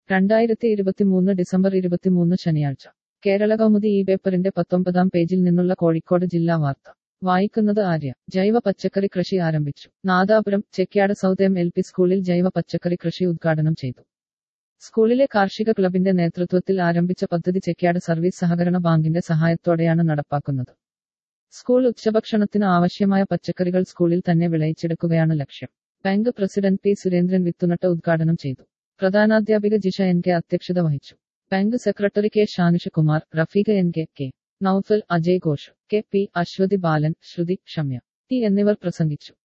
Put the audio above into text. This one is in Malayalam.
രണ്ടായിരത്തി ഇരുപത്തിമൂന്ന് ഡിസംബർ ഇരുപത്തിമൂന്ന് ശനിയാഴ്ച കേരള കൗമുദി ഈ പേപ്പറിന്റെ പത്തൊമ്പതാം പേജിൽ നിന്നുള്ള കോഴിക്കോട് ജില്ലാ വാർത്ത വായിക്കുന്നത് ആര്യ ജൈവ പച്ചക്കറി കൃഷി ആരംഭിച്ചു Nadapuram Chekyad south M L P സ്കൂളിൽ ജൈവ പച്ചക്കറി കൃഷി ഉദ്ഘാടനം ചെയ്തു സ്കൂളിലെ കാർഷിക ക്ലബിന്റെ നേതൃത്വത്തിൽ ആരംഭിച്ച പദ്ധതി ചെക്യാട് സർവീസ് സഹകരണ ബാങ്കിന്റെ സഹായത്തോടെയാണ് നടപ്പാക്കുന്നത് സ്കൂൾ ഉച്ചഭക്ഷണത്തിന് ആവശ്യമായ പച്ചക്കറികൾ സ്കൂളിൽ തന്നെ വിളയിച്ചെടുക്കുകയാണ് ലക്ഷ്യം ബാങ്ക് പ്രസിഡന്റ് പി സുരേന്ദ്രൻ വിത്തുനട്ട് ഉദ്ഘാടനം ചെയ്തു പ്രധാനാധ്യാപിക ജിഷ എൻ കെ അധ്യക്ഷത വഹിച്ചു bank secretary K Shanush Kumar Rafeeqa N K K Noufal Ajay Ghosh K P Aswathi Balan Shruthi Shamya T എന്നിവർ പ്രസംഗിച്ചു